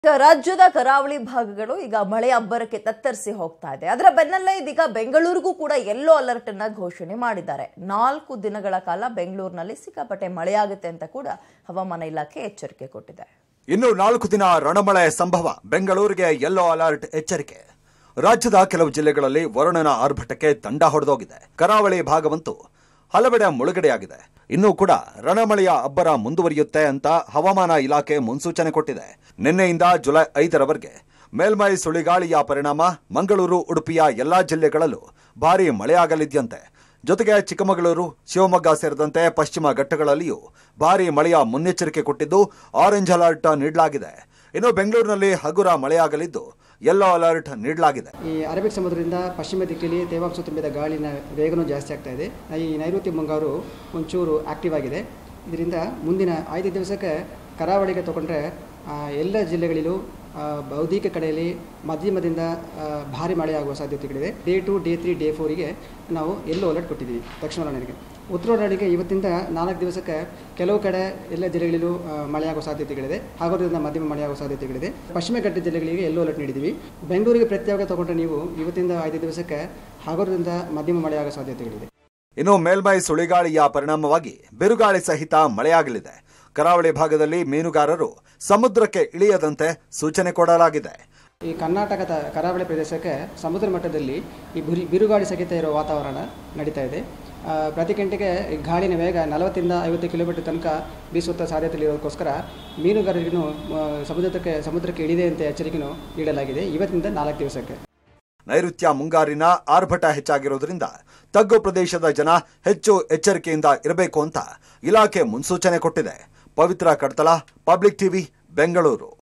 ಈಗ ರಾಜ್ಯದ ಕರಾವಳಿ ಭಾಗಗಳು ಈಗ ಮಳೆ ಅಬ್ಬರಕ್ಕೆ ತತ್ತರಿಸಿ ಹೋಗ್ತಾ ಇದೆ ಅದರ ಬೆನ್ನಲ್ಲೇ ಇದೀಗ ಬೆಂಗಳೂರಿಗೂ ಕೂಡ ಯೆಲ್ಲೋ ಅಲರ್ಟ್ ಅನ್ನ ಘೋಷಣೆ ಮಾಡಿದ್ದಾರೆ ನಾಲ್ಕು ದಿನಗಳ ಕಾಲ ಬೆಂಗಳೂರಿನಲ್ಲಿ ಸಿಕ್ಕಾಪಟ್ಟೆ ಮಳೆಯಾಗುತ್ತೆ ಅಂತ ಕೂಡ ಹವಾಮಾನ ಇಲಾಖೆ ಎಚ್ಚರಿಕೆ ಕೊಟ್ಟಿದೆ ಇನ್ನು ನಾಲ್ಕು ದಿನ ರಣಮಳೆ ಸಂಭವ ಬೆಂಗಳೂರಿಗೆ ಯೆಲ್ಲೋ ಅಲರ್ಟ್ ಎಚ್ಚರಿಕೆ ರಾಜ್ಯದ ಕೆಲವು ಜಿಲ್ಲೆಗಳಲ್ಲಿ ವರುಣನ ಆರ್ಭಟಕ್ಕೆ ದಂಡ ಹೊಡೆದೋಗಿದೆ ಕರಾವಳಿ ಭಾಗವಂತೂ ಹಲವೆಡೆ ಮುಳುಗಡೆಯಾಗಿದೆ ಇನ್ನೂ ಕೂಡ ರಣಮಳೆಯ ಅಬ್ಬರ ಮುಂದುವರಿಯುತ್ತೆ ಅಂತ ಹವಾಮಾನ ಇಲಾಖೆ ಮುನ್ಸೂಚನೆ ಕೊಟ್ಟಿದೆ ನಿನ್ನೆಯಿಂದ ಜುಲೈ ಐದರವರೆಗೆ ಮೇಲ್ಮೈ ಸುಳಿಗಾಳಿಯ ಪರಿಣಾಮ ಮಂಗಳೂರು ಉಡುಪಿಯ ಎಲ್ಲಾ ಜಿಲ್ಲೆಗಳಲ್ಲೂ ಭಾರೀ ಮಳೆಯಾಗಲಿದ್ಯಂತೆ ಜೊತೆಗೆ ಚಿಕ್ಕಮಗಳೂರು ಶಿವಮೊಗ್ಗ ಸೇರಿದಂತೆ ಪಶ್ಚಿಮ ಘಟ್ಟಗಳಲ್ಲಿಯೂ ಭಾರೀ ಮಳೆಯ ಮುನ್ನೆಚ್ಚರಿಕೆ ಕೊಟ್ಟಿದ್ದು ಆರೆಂಜ್ ಅಲರ್ಟ್ ನೀಡಲಾಗಿದೆ ಇನ್ನು ಬೆಂಗಳೂರಿನಲ್ಲಿ ಹಗುರ ಮಳೆಯಾಗಲಿದ್ದು ಯೆಲ್ಲೋ ಅಲರ್ಟ್ ನೀಡಲಾಗಿದೆ ಈ ಅರಬಿಕ್ ಸಮುದ್ರದಿಂದ ಪಶ್ಚಿಮ ದಿಕ್ಕಲ್ಲಿ ತೇವಾಂಶ ತುಂಬಿದ ಗಾಳಿನ ವೇಗನೂ ಜಾಸ್ತಿ ಆಗ್ತಾ ಇದೆ ಈ ನೈಋತ್ಯ ಮುಂಗಾರು ಒಂಚೂರು ಆಕ್ಟಿವ್ ಆಗಿದೆ ಇದರಿಂದ ಮುಂದಿನ ಐದು ದಿವಸಕ್ಕೆ ಕರಾವಳಿಗೆ ತಗೊಂಡ್ರೆ ಆ, ಎಲ್ಲ ಜಿಲ್ಲೆಗಳಲ್ಲೂ ಆ, ಬಹುತೇಕ ಕಡೆಯಲ್ಲಿ ಮಧ್ಯಮದಿಂದ ಆ, ಭಾರಿ ಮಳೆಯಾಗುವ ಸಾಧ್ಯತೆಗಳಿದೆ day two day three day ಫೋರಿಗೆ ನಾವು ಎಲ್ಲೋ ಅಲರ್ಟ್ ಕೊಟ್ಟಿದ್ದೀವಿ ದಕ್ಷಿಣ ಒಳನಾಡಿಗೆ ಉತ್ತರ ಒಳನಾಡಿಗೆ ಇವತ್ತಿಂದ ನಾಲ್ಕು ದಿವಸಕ್ಕೆ ಕೆಲವು ಕಡೆ ಎಲ್ಲ ಜಿಲ್ಲೆಗಳಲ್ಲೂ ಆ, ಮಳೆಯಾಗುವ ಸಾಧ್ಯತೆಗಳಿದೆ ಹಾಗೋದ್ರಿಂದ ಮಧ್ಯಮ ಮಳೆಯಾಗುವ ಸಾಧ್ಯತೆಗಳಿದೆ ಪಶ್ಚಿಮ ಘಟ್ಟ ಜಿಲ್ಲೆಗಳಿಗೆ ಎಲ್ಲೋ ಅಲರ್ಟ್ ನೀಡಿದ್ದೀವಿ ಬೆಂಗಳೂರಿಗೆ ಪ್ರತ್ಯೇಕ ತಗೊಂಡ್ರೆ ನೀವು ಇವತ್ತಿಂದ ಐದು ದಿವಸಕ್ಕೆ ಹಾಗೋದ್ರಿಂದ ಮಧ್ಯಮ ಮಳೆಯಾಗುವ ಸಾಧ್ಯತೆಗಳಿದೆ ಇನ್ನು ಮೇಲ್ಮೈ ಸುಳಿಗಾಳಿಯ ಪರಿಣಾಮವಾಗಿ ಬಿರುಗಾಳಿ ಸಹಿತ ಮಳೆಯಾಗಲಿದೆ ಕರಾವಳಿ ಭಾಗದಲ್ಲಿ ಮೀನುಗಾರರು ಸಮುದ್ರಕ್ಕೆ ಇಳಿಯದಂತೆ ಸೂಚನೆ ಕೊಡಲಾಗಿದೆ ಈ ಕರ್ನಾಟಕದ ಕರಾವಳಿ ಪ್ರದೇಶಕ್ಕೆ ಸಮುದ್ರ ಮಟ್ಟದಲ್ಲಿ ಈ ಬಿರು ಬಿರುಗಾಳಿ ಸಹಿತ ಇರೋ ವಾತಾವರಣ ನಡೀತಾ ಇದೆ ಆ, ಪ್ರತಿ ಗಂಟೆಗೆ ಈ ಗಾಳಿನ ವೇಗ ನಲವತ್ತಿಂದ ಐವತ್ತು ಕಿಲೋಮೀಟರ್ ತನಕ ಬೀಸುತ್ತ ಸಾಧ್ಯತೆಗಳಿರೋದಕ್ಕೋಸ್ಕರ ಮೀನುಗಾರರಿಗೂ ಆ, ಸಮುದ್ರಕ್ಕೆ ಸಮುದ್ರಕ್ಕೆ ಇಳಿದೆ ಅಂತ ಎಚ್ಚರಿಕೆನೂ ನೀಡಲಾಗಿದೆ ಇವತ್ತಿನಿಂದ ನಾಲ್ಕು ದಿವಸಕ್ಕೆ ನೈಋತ್ಯ ಮುಂಗಾರಿನ ಆರ್ಭಟ ಹೆಚ್ಚಾಗಿರೋದ್ರಿಂದ ತಗ್ಗು ಪ್ರದೇಶದ ಜನ ಹೆಚ್ಚು ಎಚ್ಚರಿಕೆಯಿಂದ ಇರಬೇಕು ಅಂತ ಇಲಾಖೆ ಮುನ್ಸೂಚನೆ ಕೊಟ್ಟಿದೆ ಪವಿತ್ರ ಕಡ್ತಳ ಪಬ್ಲಿಕ್ ಟಿವಿ ಬೆಂಗಳೂರು